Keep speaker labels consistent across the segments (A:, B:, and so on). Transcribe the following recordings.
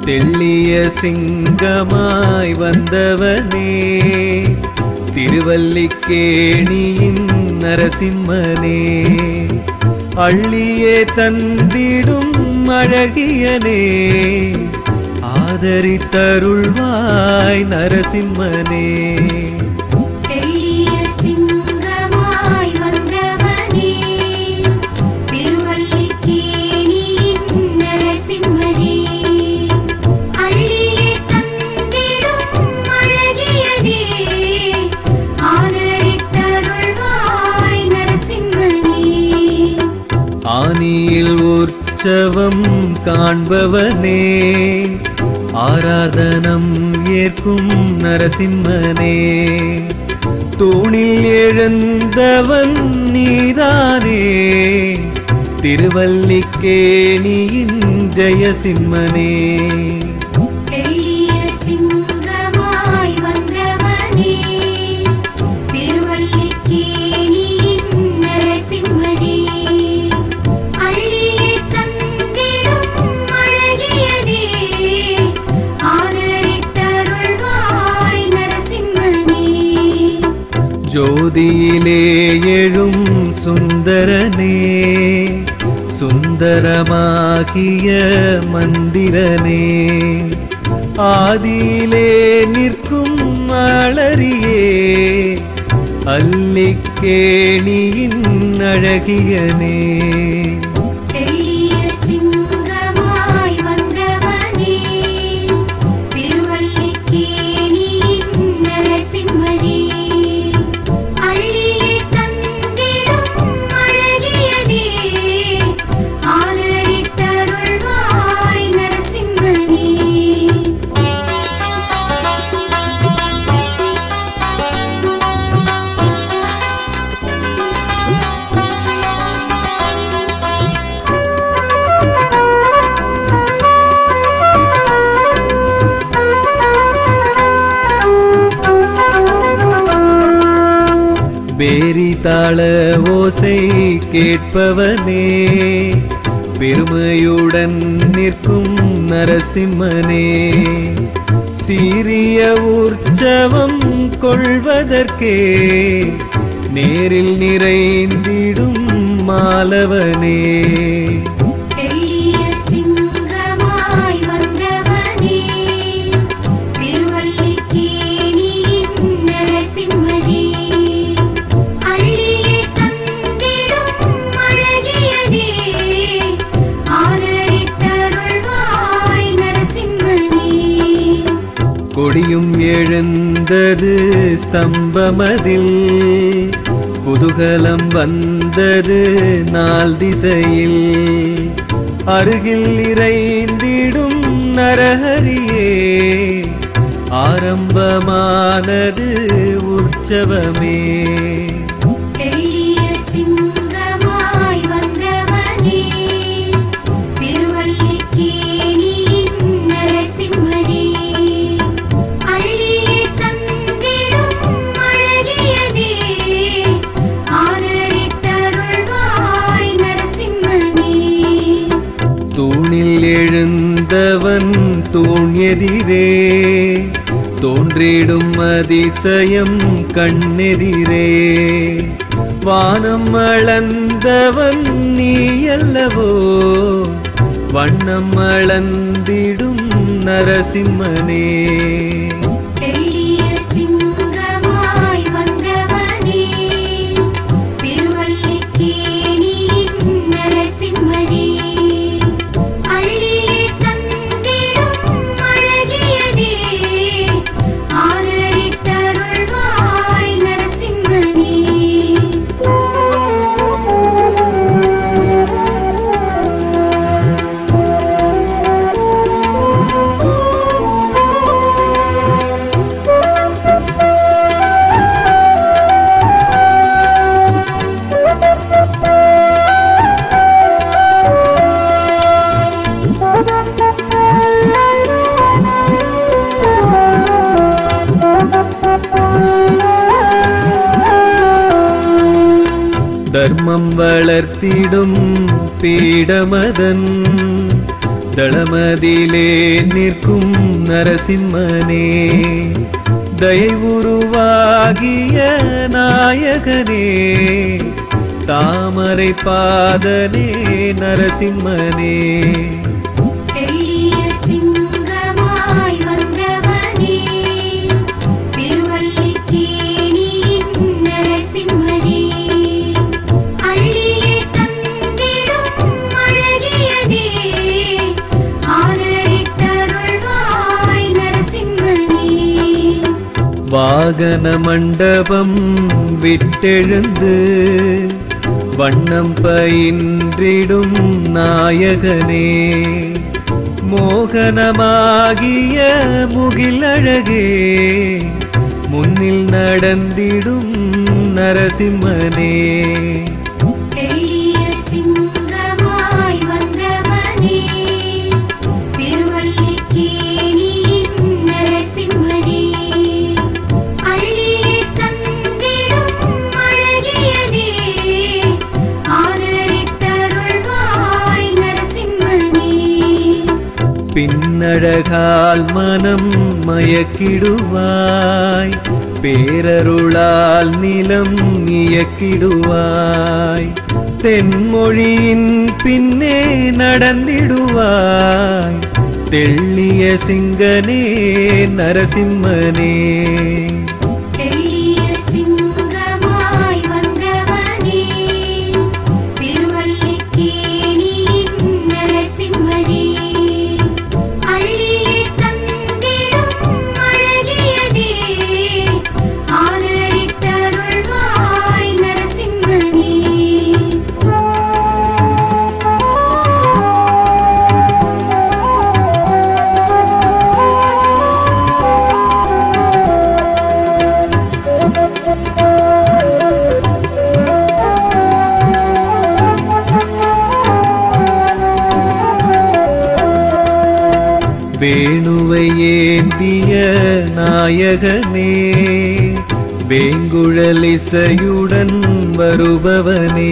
A: தெள்ளிய சிங்கமாய் வந்தவனே திருவல்லிக்கேணியின் நரசிம்மனே அள்ளியே தந்திடும் அழகியனே ஆதரித்தருள்வாய் நரசிம்மனே
B: தெள்ளிய சிங்கமாய் வந்தவனே திருவல்லிக்கேணியின் நரசிம்மனே அள்ளியே தந்திடும் அழகியனே ஆதரித்தருள்வாய் நரசிம்மனே
A: ஆனியில் உற்சவம் காண்பவனே ஆராதனம் ஏற்கும் நரசிம்மனே தூணில் எழுந்தவன் நீதானே திருவல்லிக்கேணியின் ஜெயசிம்மனே
B: தெள்ளிய சிங்கமாய் வந்தவனே திருவல்லிக்கேணியின் நரசிம்மனே அள்ளியே தந்திடும் அழகியனே ஆதரித்தருள்வாய் நரசிம்மனே
A: ஜோதியிலே எழும் சுந்தரனே சுந்தரமாகிய மந்திரனே ஆதியிலே நிற்கும் அலரியே அல்லிக்கேணியின் அழகியனே
B: தெள்ளிய சிங்கமாய் வந்தவனே திருவல்லிக்கேணியின் நரசிம்மனே அள்ளியே தந்திடும் அழகியனே ஆதரித்தருள்வாய் நரசிம்மனே
A: பேரி தாள ஓசை கேட்பவனே பெருமையுடன் நிற்கும் நரசிம்மனே சீரிய உற்சவம் கொள்வதற்கே நேரில் நிறைந்திடும் மாலவனே
B: தெள்ளிய சிங்கமாய் வந்தவனே திருவல்லிக்கேணியின் நரசிம்மனே அள்ளியே தந்திடும் அழகியனே ஆதரித்தருள்வாய் நரசிம்மனே
A: கொடியும் எழுந்தது ஸ்தம்பமதில் குதூகலம் வந்தது நாள் திசையில் அருகில் இறைந்திடும் நரஹரியே ஆரம்பமானது உற்சவமே
B: தெள்ளிய சிங்கமாய் வந்தவனே திருவல்லிக்கேணியின் நரசிம்மனே அள்ளியே தந்திடும் அழகியனே ஆதரித்தருள்வாய் நரசிம்மனே
A: தூணில் எழுந்தவன் தூண் எதிரே தோன்றிடும் அதிசயம் கண்ணெதிரே வானம் அளந்தவன் நீ அல்லவோ வண்ணம் அளந்திடும் நரசிம்மனே
B: தெள்ளிய சிங்கமாய் வந்தவனே திருவல்லிக்கேணியின் நரசிம்மனே அள்ளியே தந்திடும் அழகியனே ஆதரித்தருள்வாய் நரசிம்மனே
A: தர்மம் வளர்த்திடும் பீடமதன் தளமதிலே நிற்கும் நரசிம்மனே தயை உருவாகிய நாயகனே தாமரை பாதனே நரசிம்மனே
B: தெள்ளிய சிங்கமாய் வந்தவனே திருவல்லிக்கேணியின் நரசிம்மனே அள்ளியே தந்திடும் அழகியதே ஆதரித்தருள்வாய் நரசிம்மனே
A: வாகன மண்டபம் விட்டெழுந்து வண்ணம் பயின்றிடும் நாயகனே மோகனமாகிய முகிலழகே முன்னில் நடந்திடும் நரசிம்மனே
B: தெள்ளிய சிங்கமாய் வந்தவனே திருவல்லிக்கேணியின் நரசிம்மனே அள்ளியே தந்திடும் அழகியதே ஆதரித்தருள்வாய் நரசிம்மனே
A: பின்னழகால் மனம் மயக்கிடுவாய் பேரருளால் நிலம் இயக்கிடுவாய் தென்மொழியின் பின்னே நடந்திடுவாய் தெள்ளிய சிங்கனே நரசிம்மனே
B: தெள்ளிய சிங்கமாய் வந்தவனே திருவல்லிக்கேணியின் நரசிம்மனே அள்ளியே தந்திடும் அழகியதே ஆதரித்தருள்வாய் நரசிம்மனே
A: வேணுவை ஏந்திய நாயகனே வேங்குழலிசையுடன் வருபவனே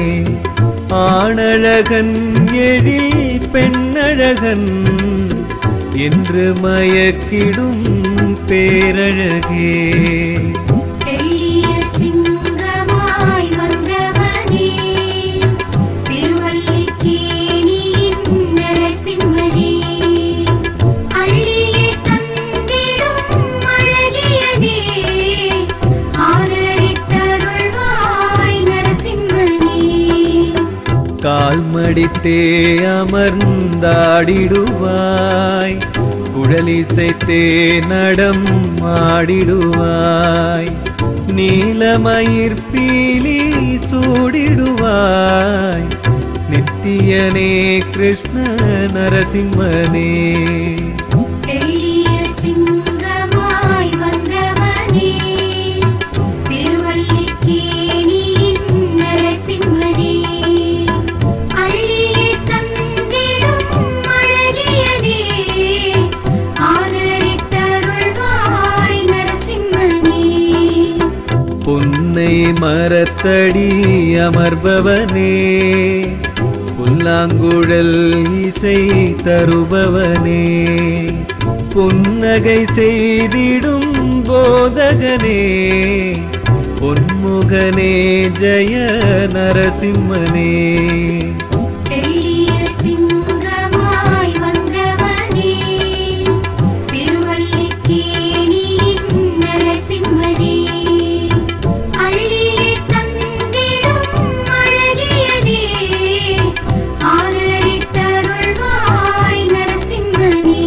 A: ஆணழகன் எழில் பெண்ணழகன் என்று மயக்கிடும் பேரழகே
B: தெள்ளிய சிங்கமாய் வந்தவனே திருவல்லிக்கேணியின் நரசிம்மனே அள்ளியே தந்திடும் அழகியதே ஆதரித்தருள்வாய் நரசிம்மனே
A: கால் மடித்தே அமர்ந்தாடிடுவாய் குழலிசைத்தே நடம் ஆடிடுவாய் நீலமயிர் பீலி சூடிடுவாய் நித்தியனே கிருஷ்ண நரசிம்மனே
B: தெள்ளிய சிங்கமாய் வந்தவனே திருவல்லிக்கேணியின் நரசிம்மனே அள்ளியே தந்திடும் அழகியதே ஆதரித்தருள்வாய் நரசிம்மனே
A: புன்னை மரத்தடி அமர்பவனே புல்லாங்குழல் இசை தருபவனே புன்னகை செய்திடும் போதகனே பொன்முகனே ஜெய நரசிம்மனே
B: தெள்ளிய சிங்கமாய் வந்தவனே திருவல்லிக்கேணியின் நரசிம்மனே அள்ளியே தந்திடும் அழகியதே ஆதரித்தருள்வாய் நரசிம்மனே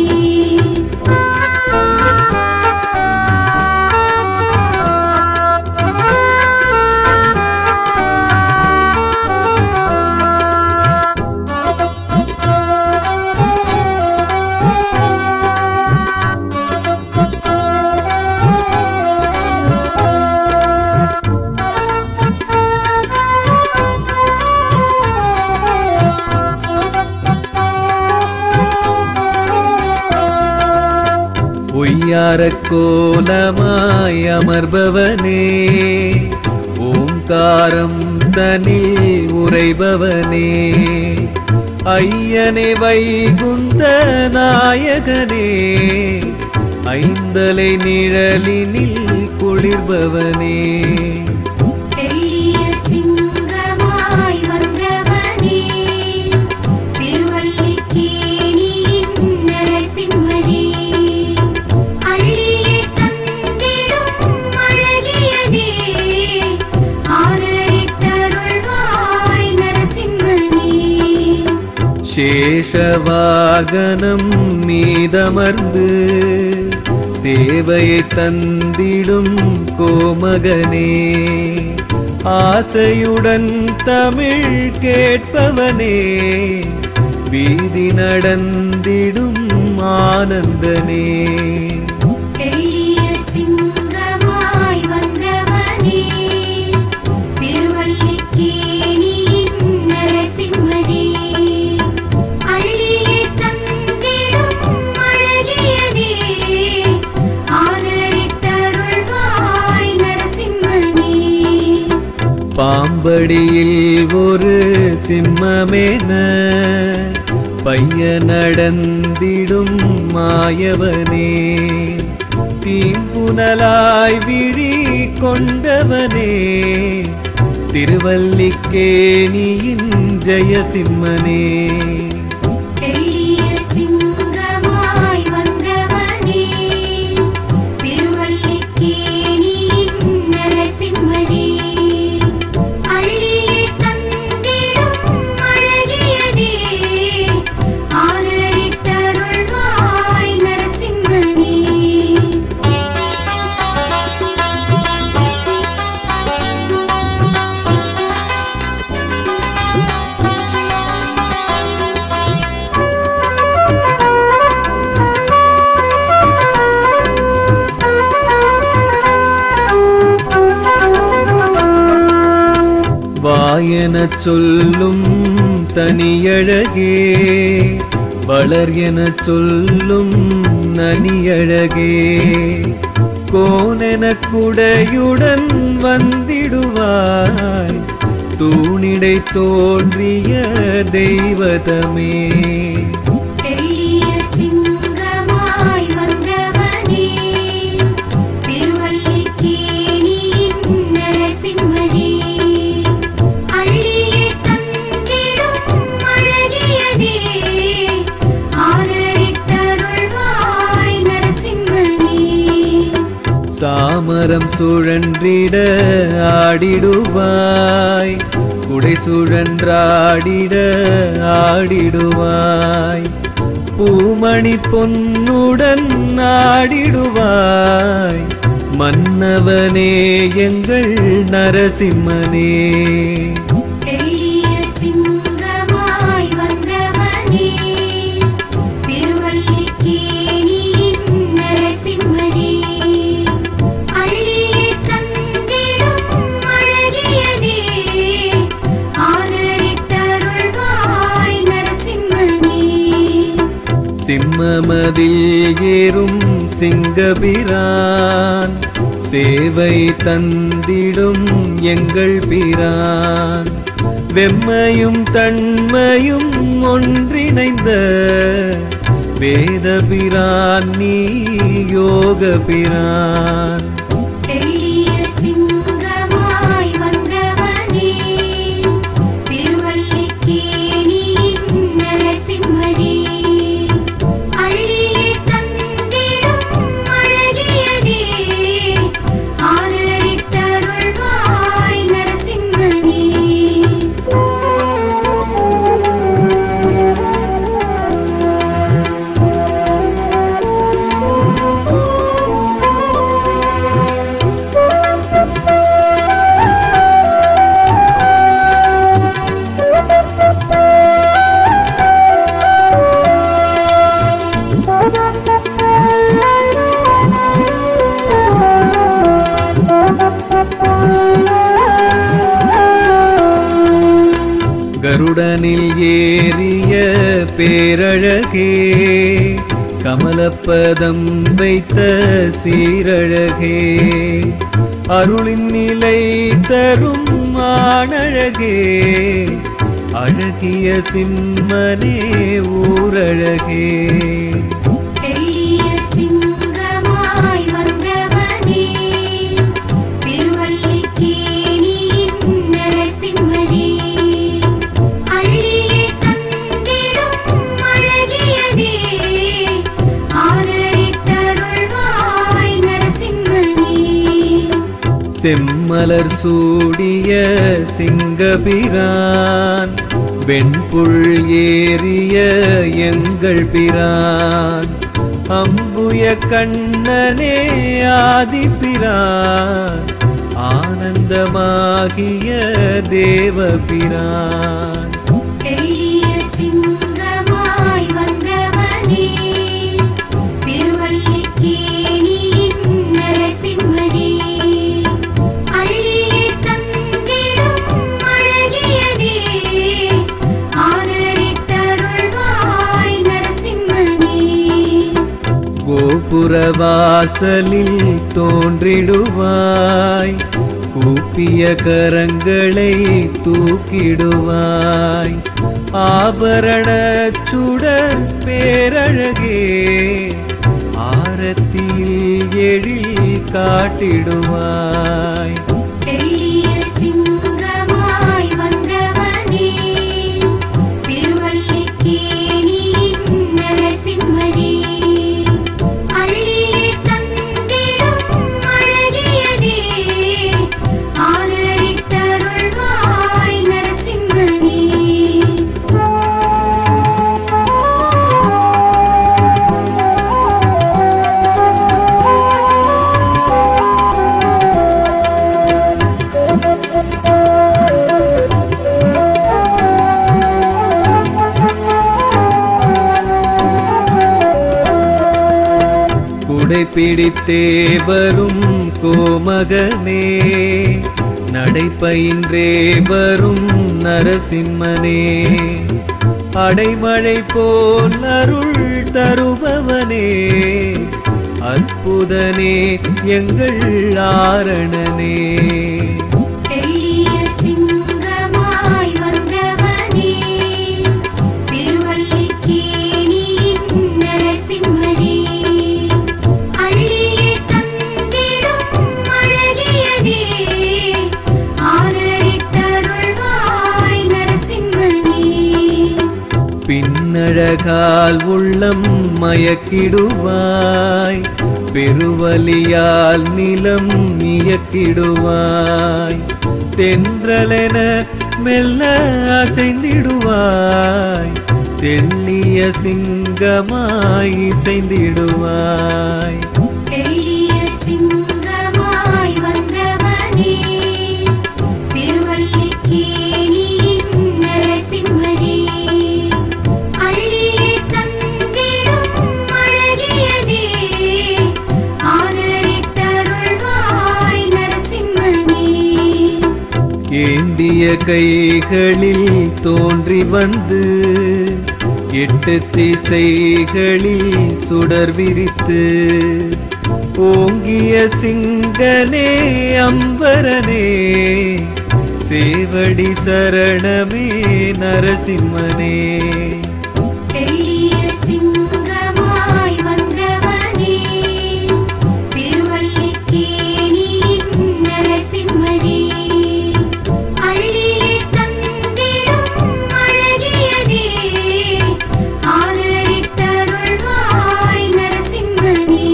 A: பொய்யாரக் கோலமாய் அமர்பவனே ஓங்காரம் தனில் உறைபவனே ஐயனே வைகுந்த நாயகனே ஐந்தலை நிழலினில் குளிர்பவனே
B: தெள்ளிய சிங்கமாய் வந்தவனே திருவல்லிக்கேணியின் நரசிம்மனே அள்ளியே தந்திடும் அழகியனே ஆதரித்தருள்வாய் நரசிம்மனே
A: சேஷவாகனம் மீதமர்ந்து சேவையை தந்திடும் கோமகனே ஆசையுடன் தமிழ் கேட்பவனே வீதி நடந்திடும் ஆனந்தனே
B: தெள்ளிய சிங்கமாய் வந்தவனே திருவல்லிக்கேணியின் நரசிம்மனே அள்ளியே தந்திடும் அழகியனே ஆதரித்தருள்வாய் நரசிம்மனே
A: பாம்படியில் ஒரு சிம்மமேன பைய நடந்திடும் மாயவனே தீம்புனலாய் விழி கொண்டவனே திருவல்லிக்கேணியின் ஜெயசிம்மனே
B: தெள்ளிய சிங்கமாய் வந்தவனே திருவல்லிக்கேணியின் நரசிம்மனே அள்ளியே தந்திடும் அழகியனே ஆதரித்தருள்வாய் நரசிம்மனே
A: வாயெனச் சொல்லும் தனியழகே வளர் எனச் சொல்லும் நனியழகே கோனெனக் குடையுடன் வந்திடுவாய் தூணிடை தோன்றிய தெய்வதமே
B: தெள்ளிய சிங்கமாய் வந்தவனே திருவல்லிக்கேணியின் நரசிம்மனே அள்ளியே தந்திடும் அழகியனே ஆதரித்தருள்வாய் நரசிம்மனே
A: சாமரம் சுழன்றிட ஆடிடுவாய் குடை சுழன்றாடிட ஆடிடுவாய் பூமணி பொன்னுடன் ஆடிடுவாய் மன்னவனே எங்கள் நரசிம்மனே
B: தெள்ளிய சிங்கமாய் வந்தவனே திருவல்லிக்கேணியின் நரசிம்மனே அள்ளியே தந்திடும் அழகியனே ஆதரித்தருள்வாய் நரசிம்மனே
A: சிம்மமதில் ஏறும் சிங்கபிரான் சேவை தந்திடும் எங்கள் பிரான் வெம்மையும் தன்மையும் ஒன்றிணைந்த வேதபிரான் நீ யோகபிரான்
B: தெள்ளிய சிங்கமாய் வந்தவனே திருவல்லிக்கேணியின் நரசிம்மனே அள்ளியே தந்திடும் அழகியனே ஆதரித்தருள்வாய் நரசிம்மனே
A: கருடனில் ஏறிய பேரழகே கமலப்பதம் வைத்த சீரழகே அருளின் நிலை தரும் ஆணழகே அழகிய சிம்மனே ஊரழகே
B: தெள்ளிய சிங்கமாய் வந்தவனே திருவல்லிக்கேணியின் நரசிம்மனே அள்ளியே தந்திடும் அழகியதே ஆதரித்தருள்வாய் நரசிம்மனே
A: செம்மலர் சூடிய சிங்கபிரான் வெண்புள் ஏறிய எங்கள் பிரான் அம்புய கண்ணனே ஆதிப்பிரான் ஆனந்தமாகிய தேவபிரான்
B: தெள்ளிய சிங்கமாய் வந்தவனே திருவல்லிக்கேணியின் நரசிம்மனே அள்ளியே தந்திடும் அழகியதே ஆதரித்தருள்வாய் நரசிம்மனே
A: கோபுரவாசலில் தோன்றிடுவாய் கூப்பிய கரங்களை தூக்கிடுவாய் ஆபரண சுடர் பேரழகே ஆரத்தியில் எழில் காட்டிடுவாய்
B: தெள்ளிய சிங்கமாய் வந்தவனே திருவல்லிக்கேணியின் நரசிம்மனே அள்ளியே தந்திடும் அழகியதே ஆதரித்தருள்வாய் நரசிம்மனே
A: குடைப்பிடித்தே வரும் கோமகனே நடைபயின்றே வரும் நரசிம்மனே அடைமழை போல் அருள் தருபவனே அற்புதனே எங்கள் ஆரணனே
B: தெள்ளிய சிங்கமாய் வந்தவனே திருவல்லிக்கேணியின் நரசிம்மனே அள்ளியே தந்திடும் அழகியதே ஆதரித்தருள்வாய் நரசிம்மனே
A: பின்னழகால் உள்ளம் மயக்கிடுவாய் பெருவலியால் நிலம் இயக்கிடுவாய் தென்றலென மெல்ல அசைந்திடுவாய் தெள்ளிய சிங்கமாய் இசைந்திடுவாய்
B: தெள்ளிய சிங்கமாய் வந்தவனே திருவல்லிக்கேணியின் நரசிம்மனே அள்ளியே தந்திடும் அழகியதே ஆதரித்தருள்வாய் நரசிம்மனே
A: ஏந்திய கைகளில் தோன்றி வந்து எட்டு திசைகளில் சுடர் விரித்து ஓங்கிய சிங்கனே அம்பரனே சேவடி சரணமே நரசிம்மனே
B: தெள்ளிய சிங்கமாய் வந்தவனே திருவல்லிக்கேணியின் நரசிம்மனே அள்ளியே தந்திடும் அழகியதே ஆதரித்தருள்வாய் நரசிம்மனே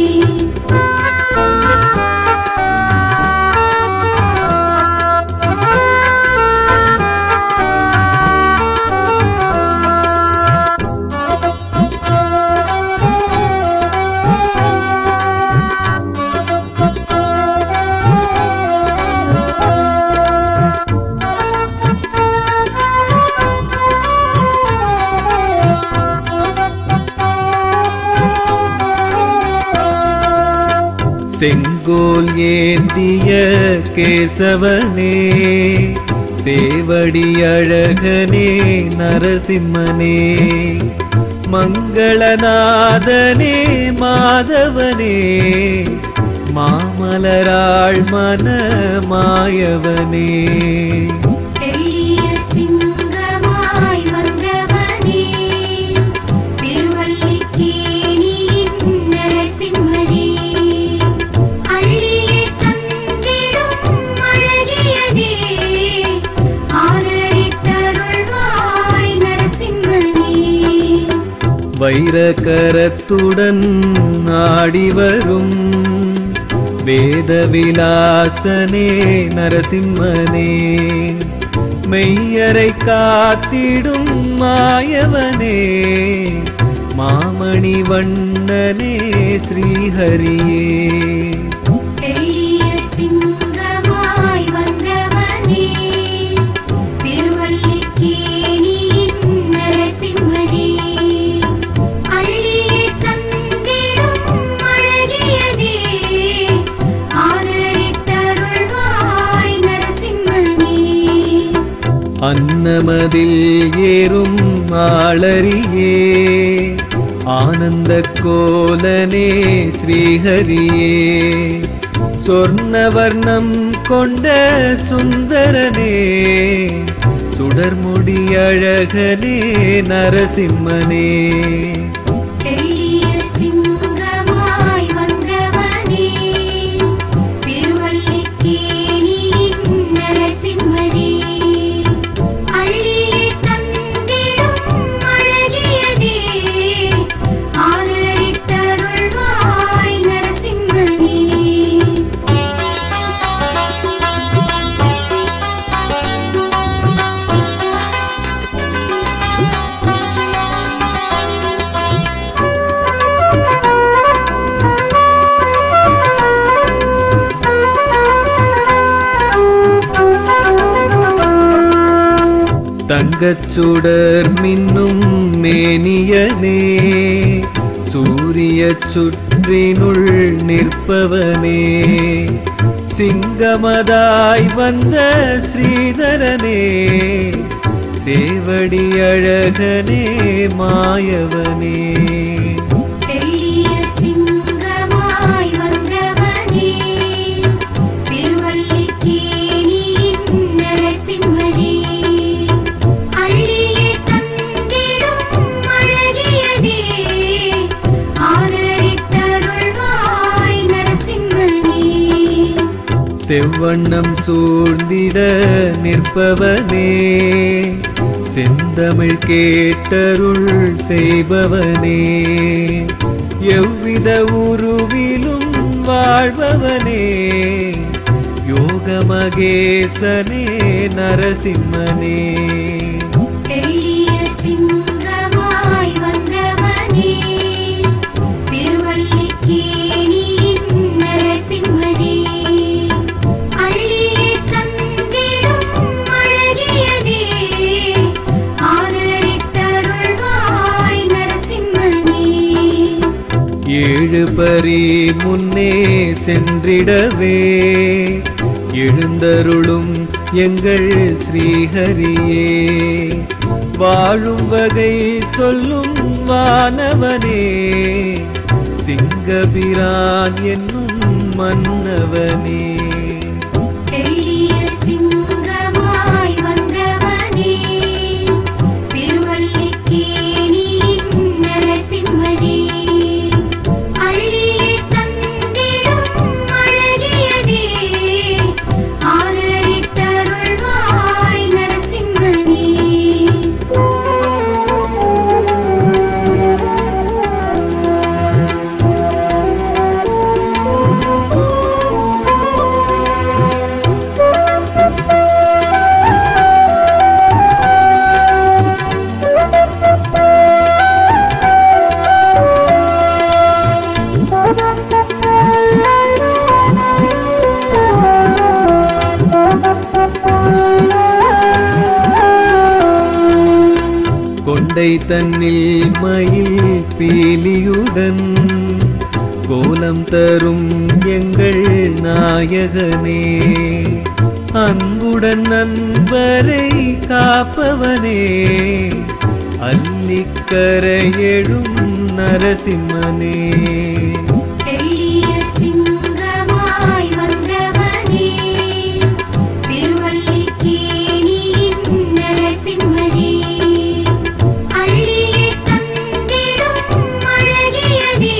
A: செங்கோல் ஏந்திய கேசவனே சேவடி அழகனே நரசிம்மனே மங்களநாதனே மாதவனே மாமலராள் மன மாயவனே
B: தெள்ளிய சிங்கமாய்
A: வைரகரத்துடன் ஆடி வரும் வேதவிலாசனே நரசிம்மனே மெய்யரை காத்திடும் மாயவனே மாமணி வண்ணனே ஸ்ரீஹரியே
B: தெள்ளிய சிங்கமாய் வந்தவனே திருவல்லிக்கேணியின் நரசிம்மனே அள்ளியே தந்திடும் அழகியதே ஆதரித்தருள்வாய் நரசிம்மனே
A: அன்னமதில் ஏறும் ஆளரியே ஆனந்த கோலனே ஸ்ரீஹரியே சொர்ணவர்ணம் கொண்ட சுந்தரனே சுடர்முடி அழகனே நரசிம்மனே
B: தெள்ளிய சிங்கமாய் வந்தவனே திருவல்லிக்கேணியின் நரசிம்மனே அள்ளியே தந்திடும் அழகியதே ஆதரித்தருள்வாய் நரசிம்மனே
A: தங்கச் சுடர் மின்னும் மேனியனே சூரிய சுற்றினுள் நிற்பவனே சிங்கமதாய் வந்த ஸ்ரீதரனே சேவடி அழகனே மாயவனே
B: தெள்ளிய சிங்கமாய் வந்தவனே திருவல்லிக்கேணியின் நரசிம்மனே அள்ளியே தந்திடும் அழகியதே ஆதரித்தருள்வாய் நரசிம்மனே
A: செவ்வண்ணம் சூழ்ந்திட நிற்பவனே செந்தமிழ் கேட்டருள் செய்பவனே எவ்வித உருவிலும் வாழ்பவனே யோகமகேசனே நரசிம்மனே
B: தெள்ளிய சிங்கமாய் வந்தவனே திருவல்லிக்கேணியின் நரசிம்மனே அள்ளியே தந்திடும் அழகியதே ஆதரித்தருள்வாய் நரசிம்மனே
A: ஏழு பரி முன்னே சென்றிடவே எழுந்தருளும் எங்கள் ஸ்ரீஹரியே வாழும் வகை சொல்லும் வானவனே சிங்கபிரான் என்னும் மன்னவனே
B: தெள்ளிய சிங்கமாய் வந்தவனே திருவல்லிக்கேணியின் நரசிம்மனே அள்ளியே தந்திடும் அழகியதே ஆதரித்தருள்வாய் நரசிம்மனே
A: கொண்டை தன்னில் மயில் பீலியுடன் கோலம் தரும் எங்கள் நாயகனே அன்புடன் நண்பரை காப்பவனே அல்லிக்கரையெழும் நரசிம்மனே
B: தெள்ளிய சிங்கமாய் வந்தவனே திருவல்லிக்கேணியின் நரசிம்மனே அள்ளியே தந்திடும் அழகியதே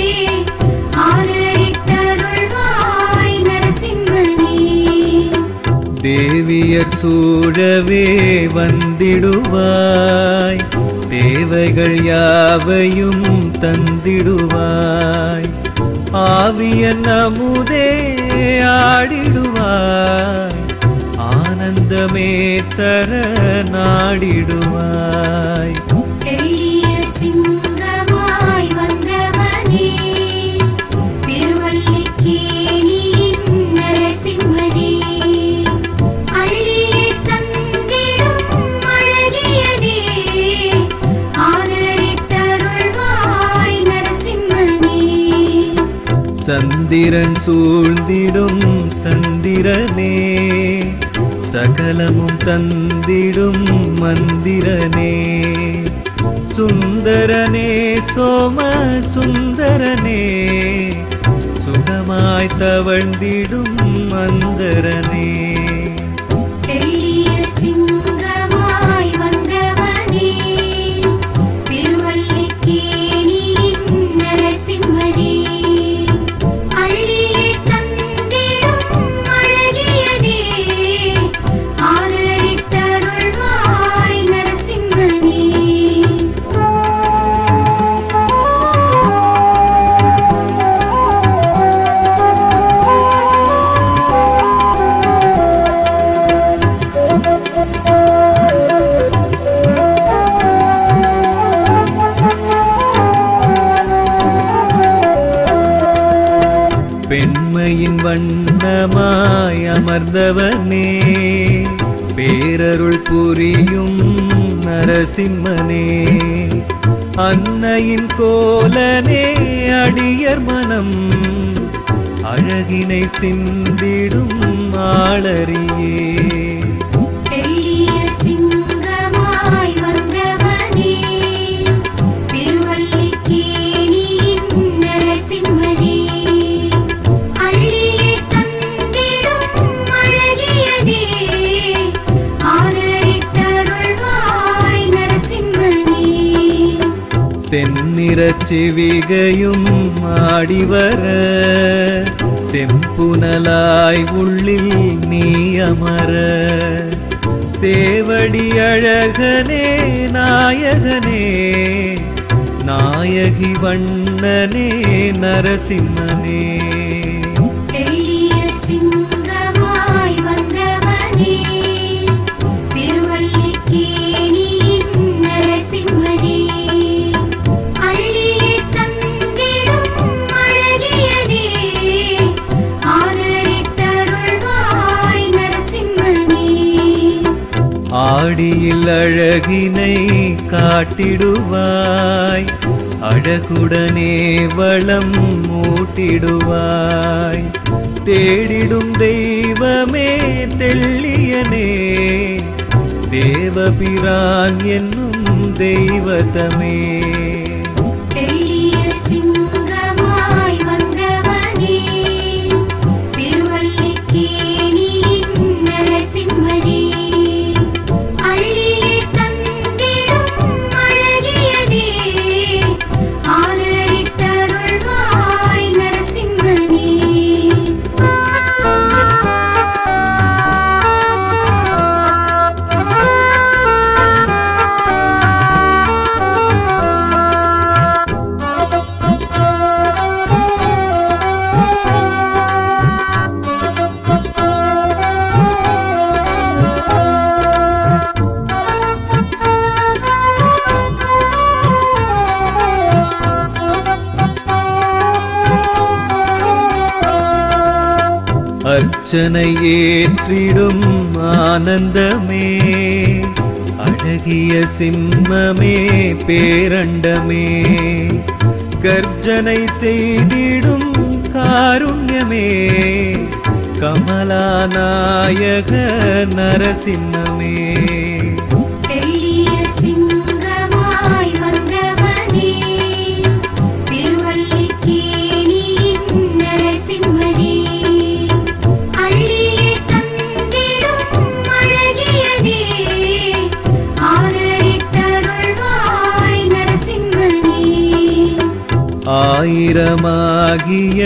B: ஆதரித்தருள்வாய் நரசிம்மனே
A: தேவியர் சூழவே வந்திடுவாய் தேவைகள் யாவையும் தந்திடுவாய் ஆவியன் அமுதே ஆடிடுவாய் ஆனந்தமே தர நாடிடுவாய்
B: தெள்ளிய சிங்கமாய் வந்தவனே திருவல்லிக்கேணியின் நரசிம்மனே அள்ளியே தந்திடும் அழகியனே ஆதரித்தருள்வாய் நரசிம்மனே
A: சந்திரன் சூழ்ந்திடும் சந்திரனே சகலமும் தந்திடும் மந்திரனே சுந்தரனே சோம சுந்தரனே சுகமாய் தவழ்ந்திடும் மந்தரனே
B: தெள்ளிய சிங்கமாய் வந்தவனே திருவல்லிக்கேணியின் நரசிம்மனே அள்ளியே தந்திடும் அழகியனே ஆதரித்தருள்வாய் நரசிம்மனே
A: பெண்மையின் வண்ணமாய் அமர்ந்தவனே பேரருள் புரியும் நரசிம்மனே அன்னையின் கோலனே அடியர் மனம் அழகினை சிந்திடும் ஆளறியே
B: தெள்ளிய சிங்கமாய் வந்தவனே திருவல்லிக்கேணியின் நரசிம்மனே அள்ளியே தந்திடும் அழகியனே ஆதரித்தருள்வாய் நரசிம்மனே
A: செந்நிறச் செவிகையும் ஆடிவர செம்புனலாய் உள்ளில் நீ அமர சேவடி அழகனே நாயகனே நாயகி வண்ணனே நரசிம்மனே
B: தெள்ளிய சிங்கமாய் வந்தவனே திருவல்லிக்கேணியின் நரசிம்மனே அள்ளியே தந்திடும் அழகியனே ஆதரித்தருள்வாய் நரசிம்மனே
A: ஆடியில் அழகினை காட்டிடுவாய் அழகுடனே வளம் மூட்டிடுவாய் தேடிடும் தெய்வமே தெள்ளியனே தேவபிரான் என்னும் தெய்வத்தமே
B: தெள்ளிய சிங்கமாய் வந்தவனே திருவல்லிக்கேணியின் நரசிம்மனே அள்ளியே தந்திடும் அழகியனே ஆதரித்தருள்வாய் நரசிம்மனே
A: அர்ச்சனை ஏற்றிடும் ஆனந்தமே அழகிய சிம்மமே பேரண்டமே கர்ஜனை செய்திடும் காருண்யமே கமலாநாயக நரசிம்மமே
B: தெள்ளிய சிங்கமாய் வந்தவனே திருவல்லிக்கேணியின் நரசிம்மனே அள்ளியே தந்திடும் அழகியனே ஆதரித்தருள்வாய் நரசிம்மனே
A: ஆயிரமாகிய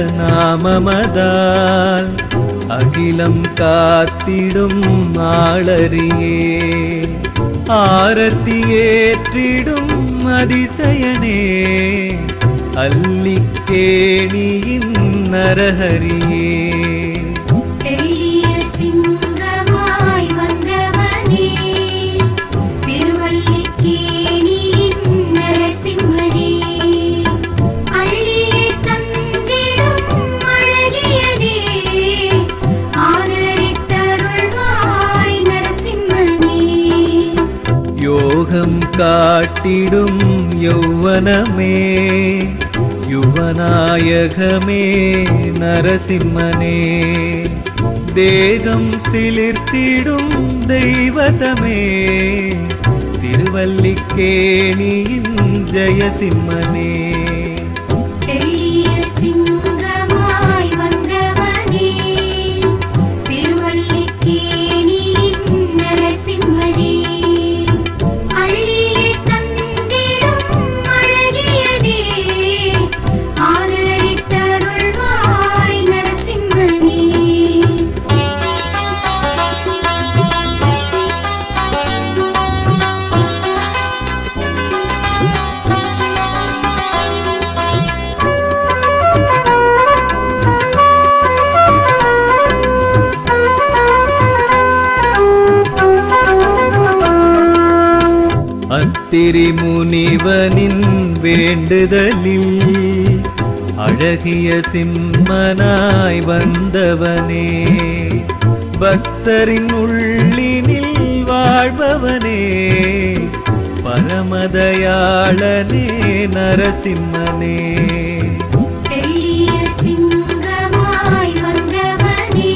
A: நாமமதால் அகிலம் காத்திடும் ஆளறியே ஆரத்தி ஏற்றிடும் அதிசயனே அல்லிக்கேணியின் நரஹரியே
B: தெள்ளிய சிங்கமாய் வந்தவனே திருவல்லிக்கேணியின் நரசிம்மனே அள்ளியை தந்திடும் அழகியனே ஆதரித்தருள்வாய் நரசிம்மனே
A: யோகம் காட்டிடும் யௌவனமே யுவநாயகமே நரசிம்மனே தேகம் சிலிர்த்திடும் தெய்வதமே திருவல்லிக்கேணியின் ஜெயசிம்மனே
B: தெள்ளிய சிங்கமாய் வந்தவனே திருவல்லிக்கேணியின் நரசிம்மனே அள்ளியை தந்திடும் அழகியனே ஆதரித்தருள்வாய் நரசிம்மனே
A: அத்திரி முனிவனின் வேண்டுதலில் அழகிய சிம்மனாய் வந்தவனே பக்தரின் உள்ளினில் வாழ்பவனே பரமதயாளனே நரசிம்மனே
B: தெள்ளிய சிங்கமாய் வந்தவனே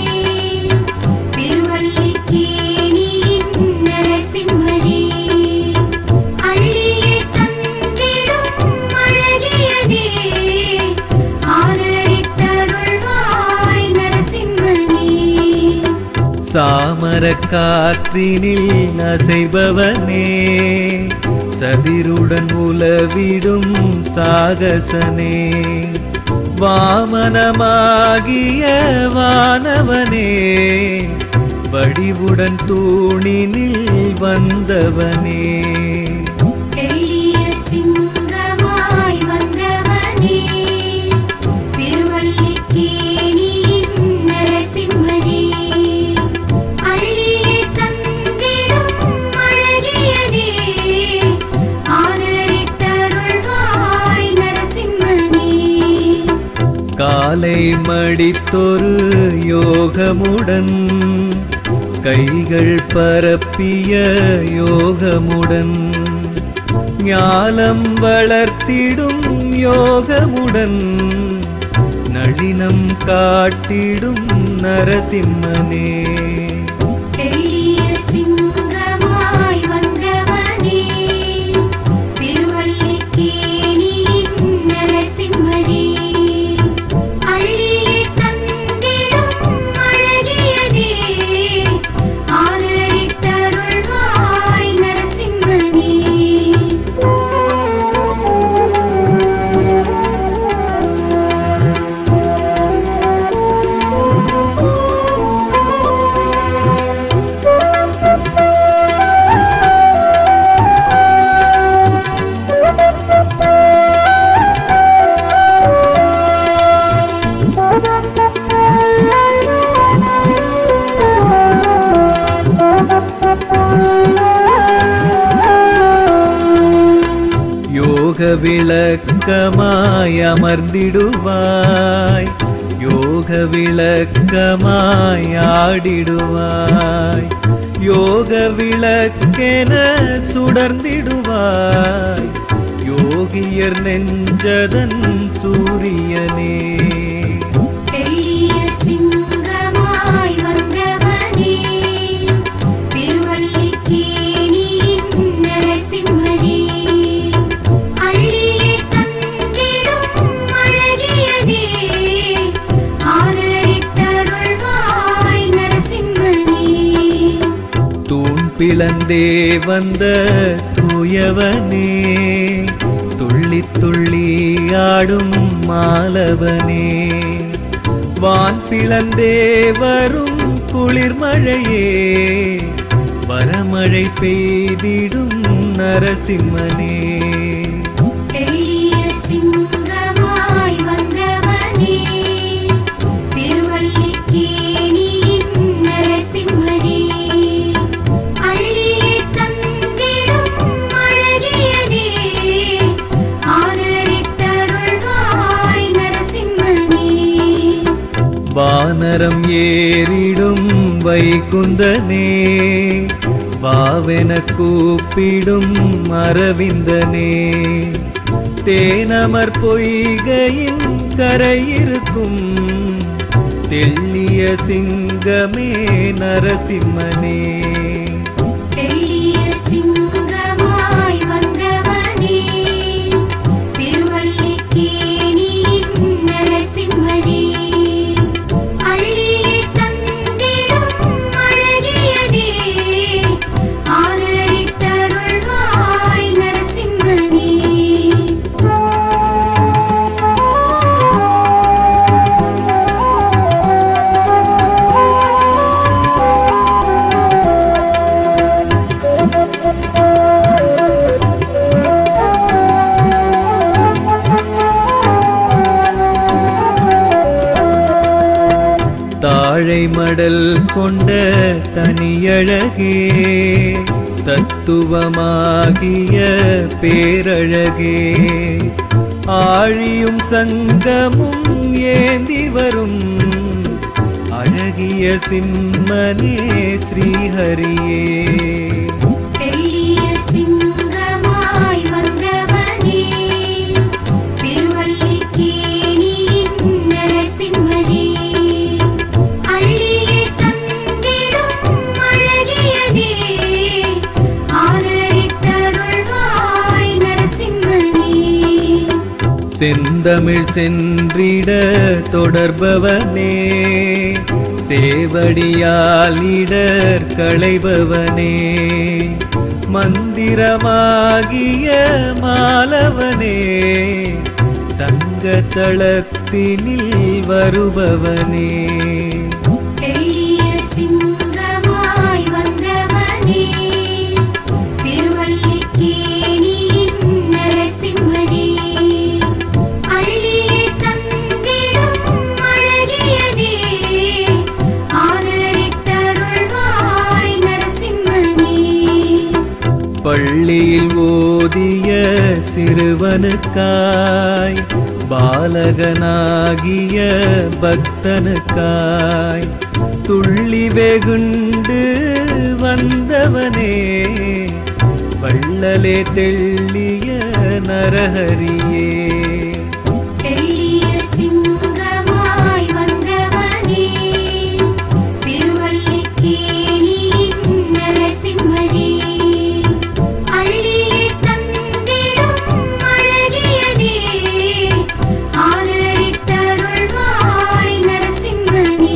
B: திருவல்லிக்கேணியின் நரசிம்மனே அள்ளியை தந்திடும் அழகியனே ஆதரித்தருள்வாய் நரசிம்மனே
A: சாமரக் காற்றினில் அசைபவனே சதிருடன் உலவிடும் சாகசனே வாமனமாகிய வானவனே வடிவுடன் தூணினில் வந்தவனே
B: தெள்ளிய சிங்கமாய் வந்தவனே திருவல்லிக்கேணியின் நரசிம்மனே அள்ளியை தந்திடும் அழகியனே ஆதரித்தருள்வாய் நரசிம்மனே
A: காலை மடித்தொரு யோகமுடன் கைகள் பரப்பிய யோகமுடன் ஞாலம் வளர்த்திடும் யோகமுடன் நளினம் காட்டிடும் நரசிம்மனே
B: தெள்ளிய சிங்கமாய் வந்தவனே திருவல்லிக்கேணியின் நரசிம்மனே அள்ளியை தந்திடும் அழகியனே ஆதரித்தருள்வாய் நரசிம்மனே
A: யோக விளக்கமாய் அமர்ந்திடுவாய் யோக விளக்கமாய் ஆடிடுவாய் யோக விளக்கென சுடர்ந்திடுவாய் யோகியர் நெஞ்சதன் சூரியனே
B: தெள்ளிய சிங்கமாய் வந்தவனே திருவல்லிக்கேணியின் நரசிம்மனே அள்ளியை தந்திடும் அழகியனே ஆதரித்தருள்வாய் நரசிம்மனே
A: தூண் பிளந்தே வந்த தூயவனே துள்ளி துள்ளி ஆடும் மாலவனே வான் பிளந்தே வரும் குளிர்மழையே வரமழை பெய்திடும் நரசிம்மனே
B: தெள்ளிய சிங்கமாய் வந்தவனே திருவல்லிக்கேணியின் நரசிம்மனே அள்ளியே தந்திடும் அழகியனே ஆதரித்தருள்வாய் நரசிம்மனே
A: வானரம் ஏறிடும் வைகுந்தனே வாவென கூப்பிடும் அரவிந்தனே தேனமர் பொய்கையின் கரையிருக்கும் தெள்ளிய சிங்கமே நரசிம்மனே
B: தெள்ளிய சிங்கமாய் வந்தவனே திருவல்லிக்கேணியின் நரசிம்மனே அள்ளியே தந்திடும் அழகியனே ஆதரித்தருள்வாய் நரசிம்மனே
A: தாழை மடல் கொண்ட தனியழகே தத்துவமாகிய பேரழகே ஆழியும் சங்கமும் ஏந்தி வரும் அழகிய சிம்மனே ஸ்ரீஹரியே
B: தெள்ளிய சிங்கமாய் வந்தவனே திருவல்லிக்கேணியின் நரசிம்மனே அள்ளியே தந்திடும் அழகியனே ஆதரித்தருள்வாய் நரசிம்மனே
A: செந்தமிழ் சென்றிட தொடர்பவனே சேவடியாலிடர் களைபவனே மந்திரமாகிய மாலவனே தங்க தளத்தினில் வருபவனே
B: தெள்ளிய சிங்கமாய் வந்தவனே திருவல்லிக்கேணியின் நரசிம்மனே அள்ளியே தந்திடும் அழகியனே ஆதரித்தருள்வாய் நரசிம்மனே
A: பள்ளியில் ஓதிய சிறுவனுக்காய் பாலகனாகிய பக்தனுக்காய் துள்ளி வெகுண்டு வந்தவனே வள்ளலே தெள்ளிய நரஹரியே
B: தெள்ளிய சிங்கமாய் வந்தவனே திருவல்லிக்கேணியின் நரசிம்மனே அள்ளியே தந்திடும் அழகியனே ஆதரித்தருள்வாய் நரசிம்மனே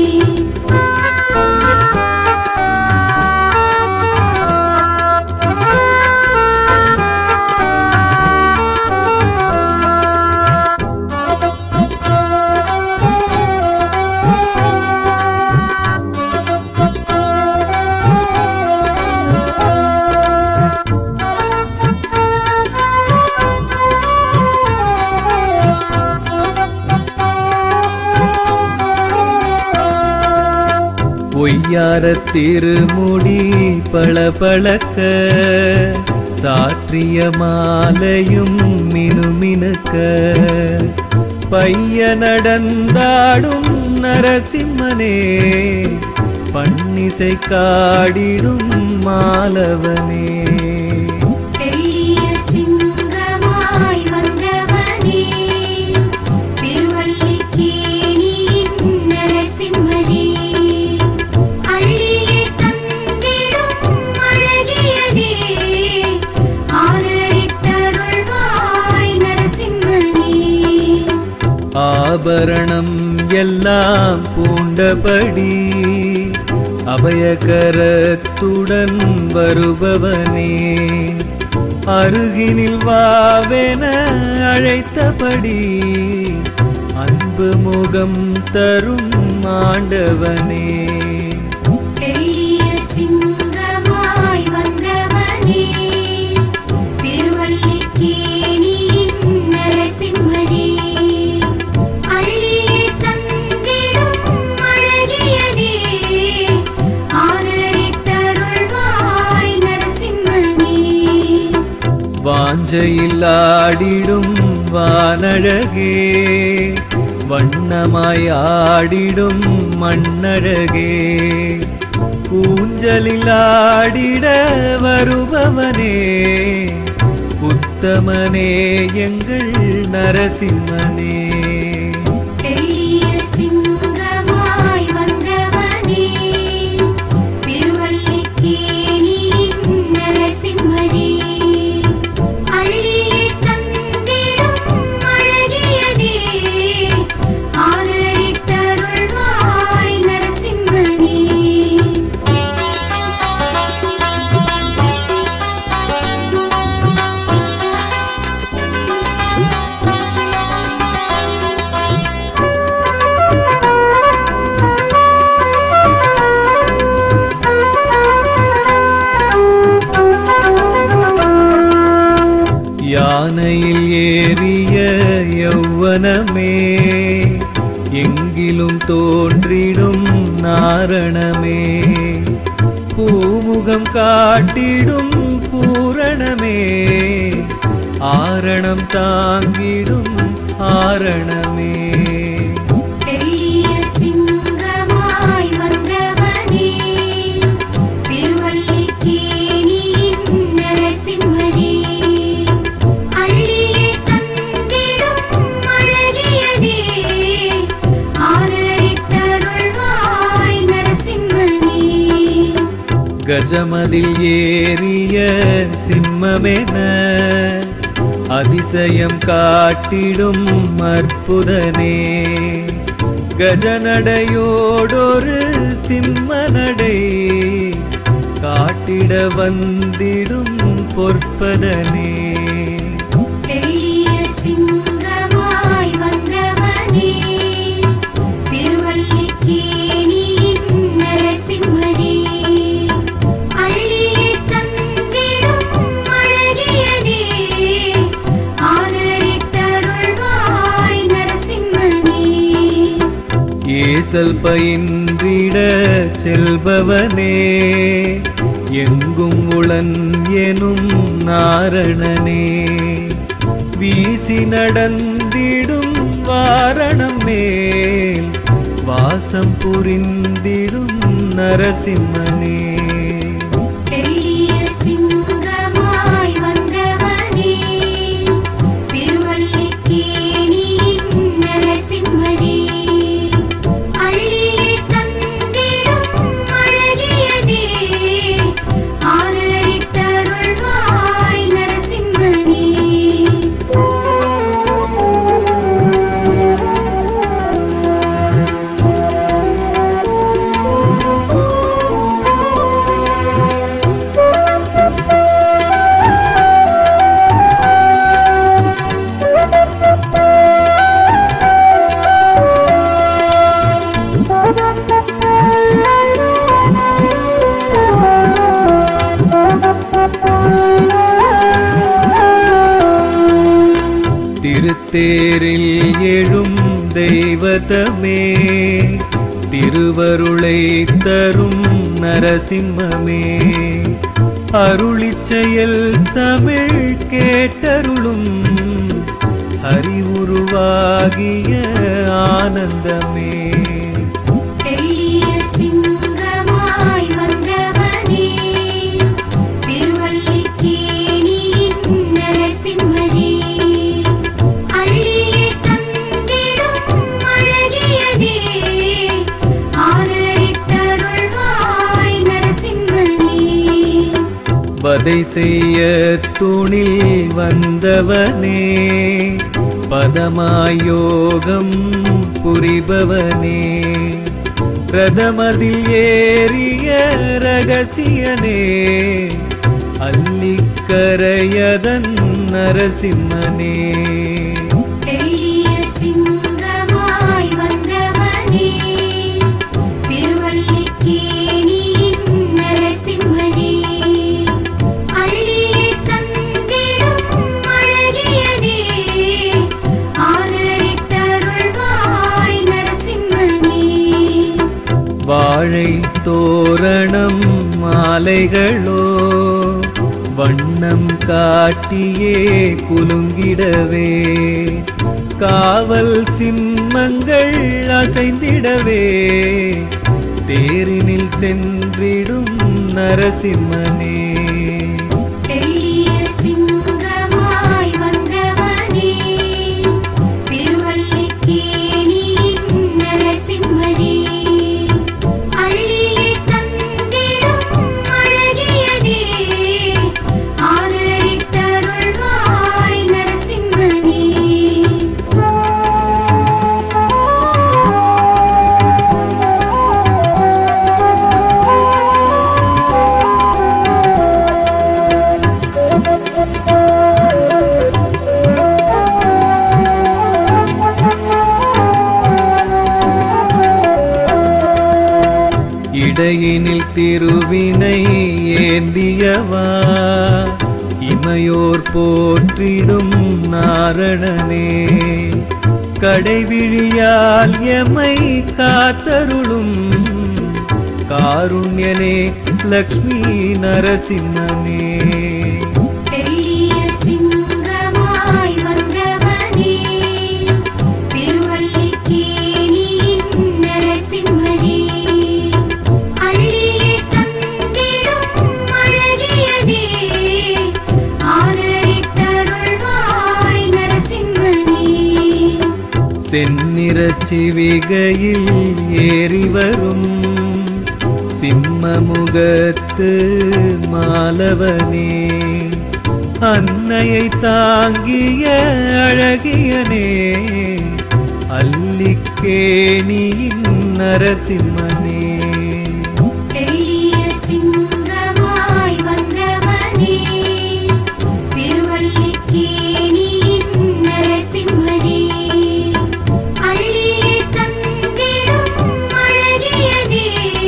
A: பொய்யார திருமுடி பளபளக்க சாற்றிய மாலையும் மினுமினுக்க பைய நடந்தாடும் நரசிம்மனே பன்னிசை காடிடும் மாலவனே
B: தெள்ளிய சிங்கமாய் வந்தவனே திருவல்லிக்கேணியின் நரசிம்மனே அள்ளியே தந்திடும் அழகியனே ஆதரித்தருள்வாய் நரசிம்மனே
A: ஆபரணம் எல்லாம் பூண்டபடி அபயகரத்துடன் வருபவனே அருகினில் வாவென அழைத்தபடி அன்பு முகம் தரும் ஆண்டவனே
B: தெள்ளிய சிங்கமாய்
A: வாஞ்சையில் ஆடிடும் வானழகே வண்ணமாய் ஆடிடும் மண்ணழகே ஊஞ்சலில் ஆடிட வருபவனே உத்தமனே எங்கள் நரசிம்மனே
B: தெள்ளிய சிங்கமாய் வந்தவனே திருவல்லிக்கேணியின் நரசிம்மனே அள்ளியே தந்திடும் அழகியனே ஆதரித்தருள்வாய் நரசிம்மனே
A: யானையில் ஏறிய யௌவனமே எங்கிலும் தோன்றிடும் நாரணமே பூமுகம் காட்டிடும் பூரணமே ஆரணம் தாங்கிடும் ஆரணமே
B: தெள்ளிய சிங்கமாய் வந்தவனே திருவல்லிக்கேணியின் நரசிம்மனே அள்ளியே தந்திடும் அழகியனே ஆதரித்தருள்வாய் நரசிம்மனே
A: கஜமதில் ஏறிய சிம்மமென அதிசயம் காட்டிடும் அற்புதனே கஜநடையோடொரு சிம்மநடை காட்டிட வந்திடும் பொற்பதனே
B: தெள்ளிய சிங்கமாய் வந்தவனே திருவல்லிக்கேணியின் நரசிம்மனே அள்ளியே தந்திடும் அழகியனே ஆதரித்தருள்வாய் நரசிம்மனே
A: ஏசல் பயின்றிட செல்பவனே எங்கும் உளன் எனும் நாரணனே வீசி நடந்திடும் வாரணம் மேல் வாசம் புரிந்திடும் நரசிம்மனே
B: தெள்ளிய சிங்கமாய் வந்தவனே திருவல்லிக்கேணியின் நரசிம்மனே அள்ளியே தந்திடும் அழகியனே ஆதரித்தருள்வாய் நரசிம்மனே
A: திருத்தேரில் எழும் தெய்வதமே திருவருளை தரும் நரசிம்மமே அருளிச் செயல் தமிழ் கேட்டருளும் அறிவுருவாகிய ஆனந்தமே
B: தெள்ளிய சிங்கமாய் வந்தவனே திருவல்லிக்கேணியின் நரசிம்மனே அள்ளியே தந்திடும் அழகியனே ஆதரித்தருள்வாய் நரசிம்மனே
A: வதை செய்ய துணில் வந்தவனே பதமாயோகம் புரிபவனே ரதமதில் ஏறிய ரகசியனே அல்லிக்கரையதன் நரசிம்மனே
B: தெள்ளிய சிங்கமாய் வந்தவனே திருவல்லிக்கேணியின் நரசிம்மனே அள்ளியே தந்திடும் அழகியனே ஆதரித்தருள்வாய் நரசிம்மனே
A: வாழை தோரணம் மாலைகளோ வண்ணம் காட்டியே குலுங்கிடவே காவல் சிம்மங்கள் அசைந்திடவே தேரினில் சென்றிடும் நரசிம்மனே
B: தெள்ளிய சிங்கமாய் வந்தவனே திருவல்லிக்கேணியின் நரசிம்மனே அள்ளியை தந்திடும் அழகியனே ஆதரித்தருள்வாய் நரசிம்மனே
A: இடையினில் திருவினை ஏந்தியவா இமையோர் போற்றிடும் நாரணனே கடைவிழியால் எமை காத்தருளும் காருண்யனே லக்ஷ்மி நரசிம்மனே
B: தெள்ளிய சிங்கமாய் வந்தவனே திருவல்லிக்கேணியின் நரசிம்மனே அள்ளியை தந்திடும் அழகியனே ஆதரித்தருள்வாய் நரசிம்மனே
A: செந்நிறச் சிவிகையில் ஏறி வரும் சிம்மமுகத்து மாலவனே அன்னையை தாங்கிய அழகியனே அல்லிக்கேணியின் நரசிம்மனே
B: தெள்ளிய சிங்கமாய் வந்தவனே திருவல்லிக்கேணியின் நரசிம்மனே அள்ளியை தந்திடும் அழகியனே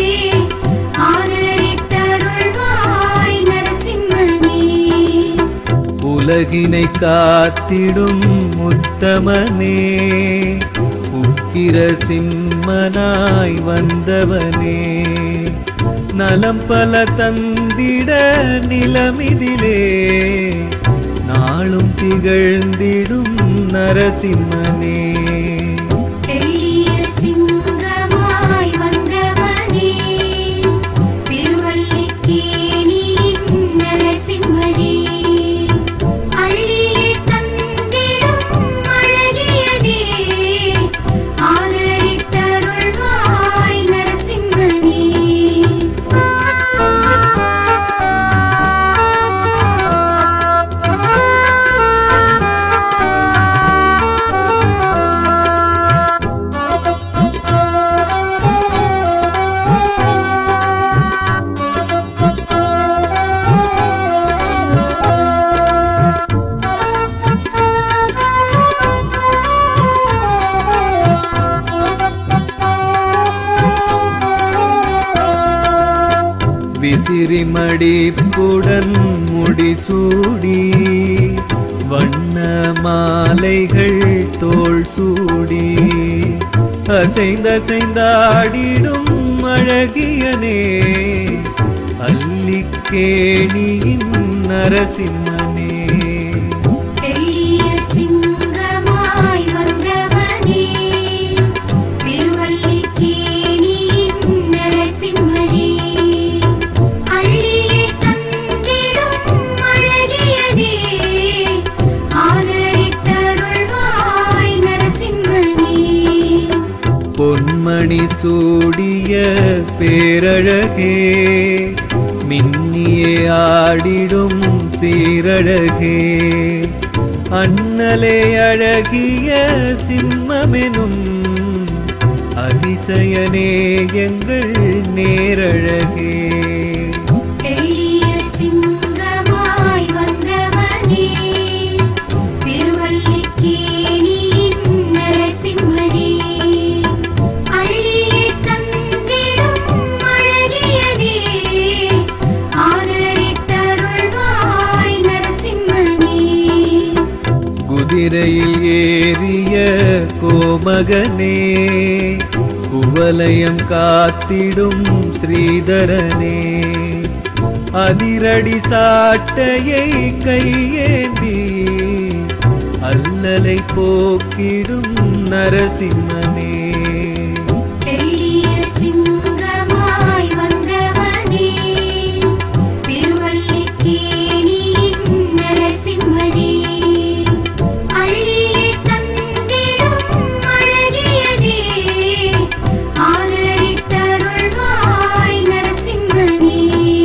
B: ஆதரித்தருள்வாய் நரசிம்மனே
A: உலகினை காத்திடும் உத்தமனே உக்கிர சிம்மனாய் வந்தவனே நலம் பல தந்திட நிலமிதிலே நாளும் திகழ்ந்திடும் நரசிம்மனே
B: தெள்ளிய சிங்கமாய் வந்தவனே திருவல்லிக்கேணியின் நரசிம்மனே அள்ளியை தந்திடும் அழகியனே ஆதரித்தருள்வாய் நரசிம்மனே
A: விசிறி மடிப்புடன் முடிசூடி வண்ண மாலைகள் தோள் சூடி அசைந்தசைந்தாடிடும் அழகியனே அல்லிக்கேணியின் நரசிம்மனே
B: தெள்ளிய சிங்கமாய் வந்தவனே திருவல்லிக்கேணியின் நரசிம்மனே அள்ளியை தந்திடும் அழகியனே ஆதரித்தருள்வாய் நரசிம்மனே
A: பொன்மணி சூடிய பேரழகே மின்னியே ஆடிடும் சீரழகே அண்ணலே அழகிய சிம்மமெனும் அதிசயனே எங்கள் நேரழகே
B: தெள்ளிய சிங்கமாய் வந்தவனே திருவல்லிக்கேணியின் நரசிம்மனே அள்ளியை தந்திடும் அழகியனே ஆதரித்தருள்வாய் நரசிம்மனே
A: குதிரையில் ஏறிய கோமகனே குவலயம் காத்திடும் ஸ்ரீதரனே அதிரடி சாட்டையை கையேந்தி அல்லலை போக்கிடும் நரசிம்மனே
B: தெள்ளிய சிங்கமாய் வந்தவனே திருவல்லிக்கேணியின் நரசிம்மனே அள்ளியே தந்திடும் அழகியனே ஆதரித்தருள்வாய் நரசிம்மனே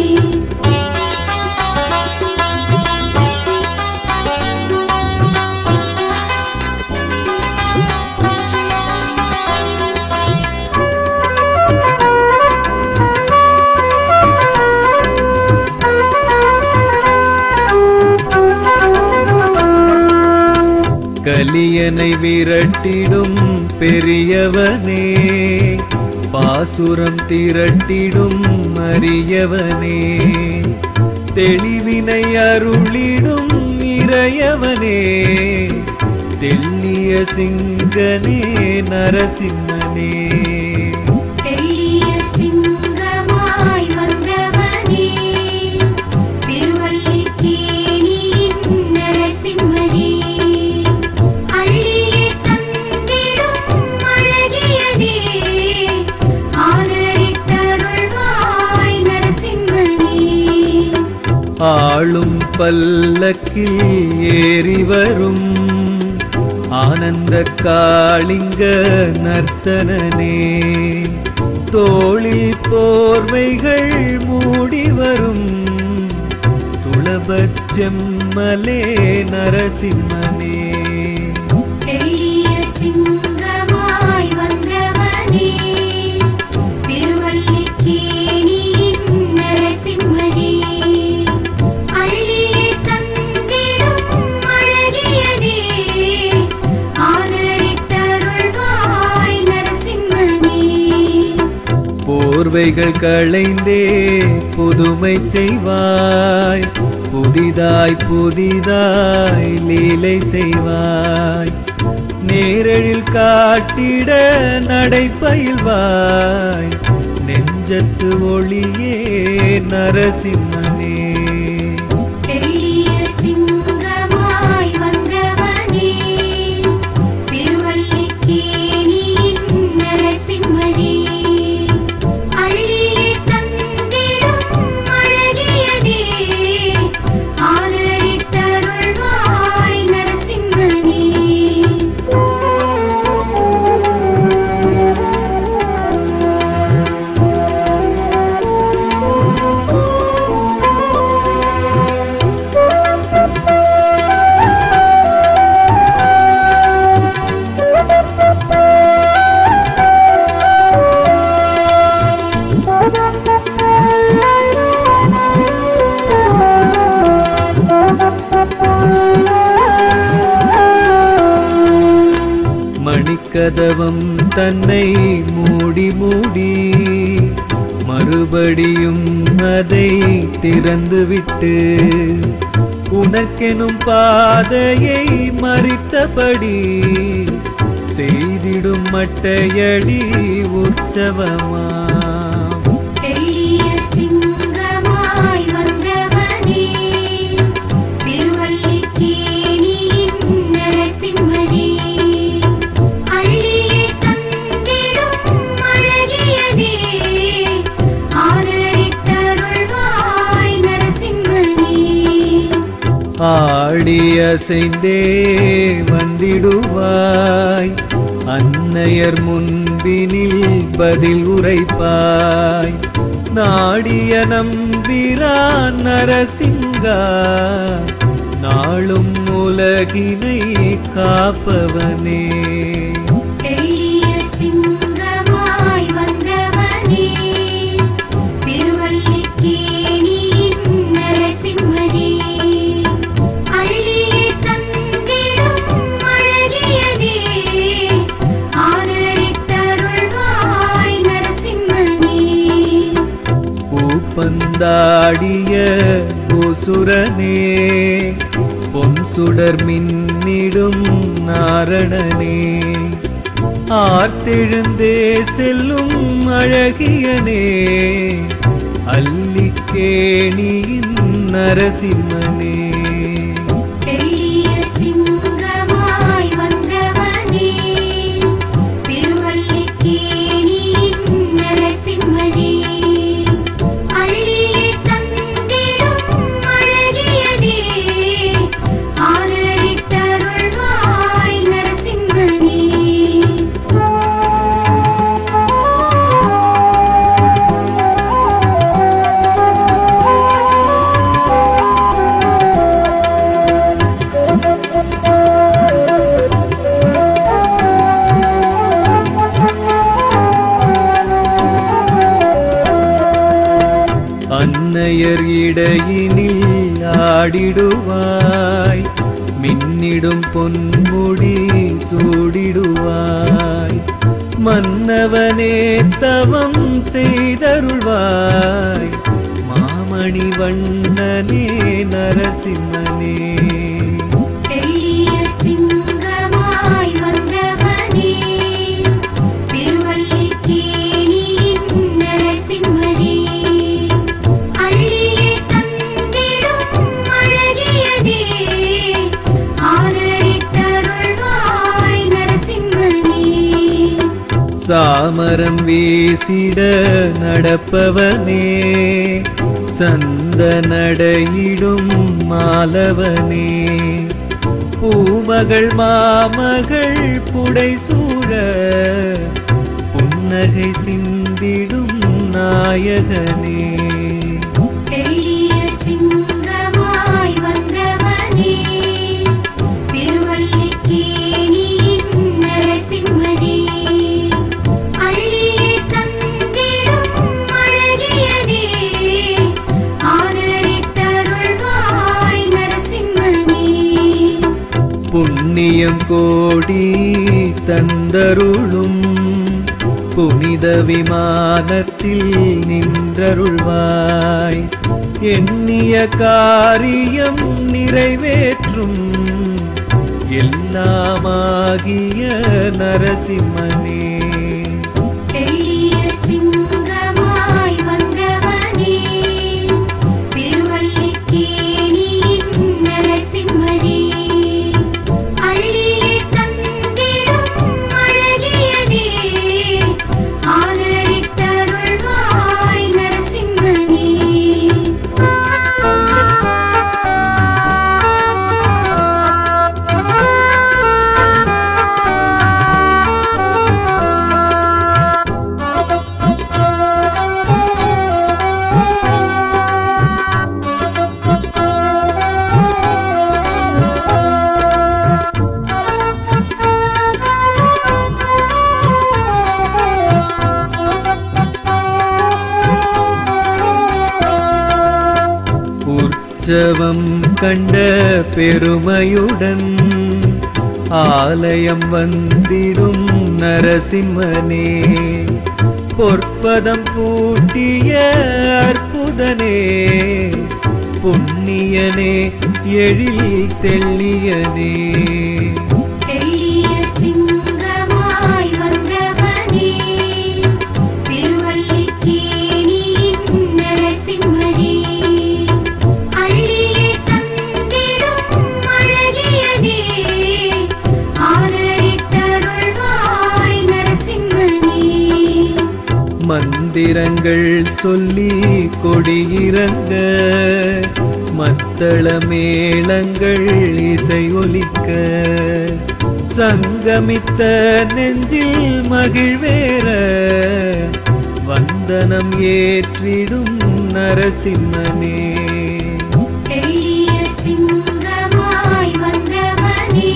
A: கலியனை விரட்டிடும் பெரியவனே பாசுரம் திரட்டிடும் அரியவனே தெளிவினை அருளிடும் இறையவனே தெள்ளிய சிங்கனே நரசிம்மனே
B: தெள்ளிய சிங்கமாய் வந்தவனே திருவல்லிக்கேணியின் நரசிம்மனே அள்ளியே தந்திடும் அழகியனே ஆதரித்தருள்வாய் நரசிம்மனே
A: ஆளும் பல்லக்கில் ஏறி வரும் ஆனந்த காளிங்க நர்த்தனனே தோளில் போர்வைகள் மூடி வரும் துளபச் செம்மலே நரசிம்மனே
B: தெள்ளிய சிங்கமாய் வந்தவனே திருவல்லிக்கேணியின் நரசிம்மனே அள்ளியே தந்திடும் அழகியனே ஆதரித்தருள்வாய் நரசிம்மனே
A: போர்வைகள் களைந்தே புதுமை செய்வாய் புதிதாய் புதிதாய் லீலை செய்வாய் நேரழில் காட்டிட நடைபயில்வாய் நெஞ்சத்து ஒளியே நரசிம்மனே
B: தெள்ளிய சிங்கமாய் வந்தவனே திருவல்லிக்கேணியின் நரசிம்மனே அள்ளியே தந்திடும் அழகியனே ஆதரித்தருள்வாய் நரசிம்மனே
A: மணிக்கதவம் தன்னை மூடி மூடி மறுபடியும் அதை திறந்துவிட்டு உனக்கெனும் பாதையை மறித்தபடி செய்திடும் மட்டையடி உற்சவமா
B: தெள்ளிய சிங்கமாய் வந்தவனே திருவல்லிக்கேணியின் நரசிம்மனே அள்ளியே தந்திடும் அழகியனே ஆதரித்தருள்வாய் நரசிம்மனே
A: ஆடி அசைந்தே வந்திடுவாய் அன்னையர் முன்பினில் பதில் உரைப்பாய் நாடிய நம்பிரான் நரசிங்கா நாளும் உலகினை காப்பவனே
B: தெள்ளிய சிங்கமாய் வந்தவனே திருவல்லிக்கேணியின் நரசிம்மனே அள்ளியே தந்திடும் அழகியனே ஆதரித்தருள்வாய் நரசிம்மனே
A: பூப்பந்தாடிய பூசுரனே பொன் சுடர் மின்னிடும் நாரணனே ஆர்த்தெழுந்தே செல்லும் அழகியனே அல்லிக் திருவல்லிக்கேணியின் நரசிம்மனே
B: தெள்ளிய சிங்கமாய் வந்தவனே திருவல்லிக்கேணியின் நரசிம்மனே அள்ளியே தந்திடும் அழகியனே ஆதரித்தருள்வாய் நரசிம்மனே
A: அன்னையர் இடையினில் ஆடிடுவாய் மின்னிடும் பொன்முடி சூடிடுவாய் மன்னவனே தவம் செய்தருள்வாய் மாமணி வண்ணனே நரசிம்மனே
B: தெள்ளிய சிங்கமாய் வந்தவனே திருவல்லிக்கேணியின் நரசிம்மனே அள்ளியே தந்திடும் அழகியனே ஆதரித்தருள்வாய் நரசிம்மனே
A: சாமரம் வீசிட நடப்பவனே சந்த நடையிடும் மாலவனே பூமகள் மாமகள் புடைசூழ புன்னகை சிந்திடும் நாயகனே
B: தெள்ளிய சிங்கமாய் வந்தவனே திருவல்லிக்கேணியின் நரசிம்மனே அள்ளியே தந்திடும் அழகியனே ஆதரித்தருள்வாய் நரசிம்மனே
A: புண்ணியம் கோடி தந்தருளும் புனித விமானத்தில் நின்றருள்வாய் எண்ணிய காரியம் நிறைவேற்றும் எல்லாமாகிய நரசிம்மனே
B: தெள்ளிய சிங்கமாய் வந்தவனே திருவல்லிக்கேணியின் நரசிம்மனே அள்ளியே தந்திடும் அழகியனே ஆதரித்தருள்வாய் நரசிம்மனே
A: உற்சவம் கண்ட பெருமையுடன் ஆலயம் வந்திடும் நரசிம்மனே பொற்பதம் பூட்டிய அற்புதனே புண்ணியனே எழில் தெள்ளியனே
B: தெள்ளிய சிங்கமாய் வந்தவனே திருவல்லிக்கேணியின் நரசிம்மனே அள்ளியே தந்திடும் அழகியனே ஆதரித்தருள்வாய் நரசிம்மனே
A: மந்திரங்கள் சொல்லி கொடியிறங்க மத்தள மேளங்கள் இசை ஒலிக்க சங்கமித்த நெஞ்சில் மகிழ்வேற வந்தனம் ஏற்றிடும் நரசிம்மனே
B: தெள்ளிய சிங்கமாய் வந்தவனே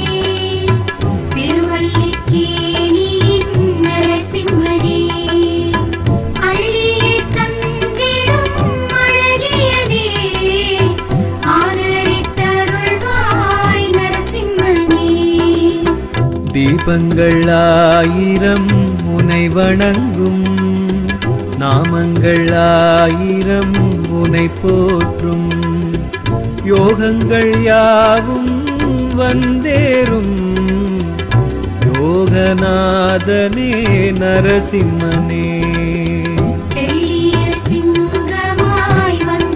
B: திருவல்லிக்கேணியின் நரசிம்மனே அள்ளியே தந்திடும் அழகியனே ஆதரித்தருள்வாய் நரசிம்மனே
A: தீபங்கள் ஆயிரம் உனை வணங்கும் நாமங்கள் ஆயிரம் உனை போற்றும் யோகங்கள் யாவும் வந்தேறும் யோகநாதனே நரசிம்மனே
B: தெள்ளிய சிங்கமாய் வந்த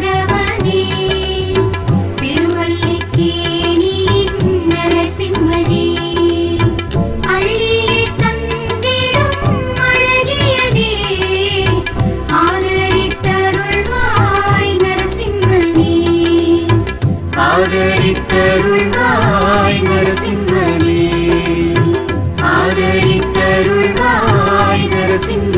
B: ஆதரித்தருள்வாய் நரசிம்மனே ஆதரித்தருள்வாய் நரசிம்மனே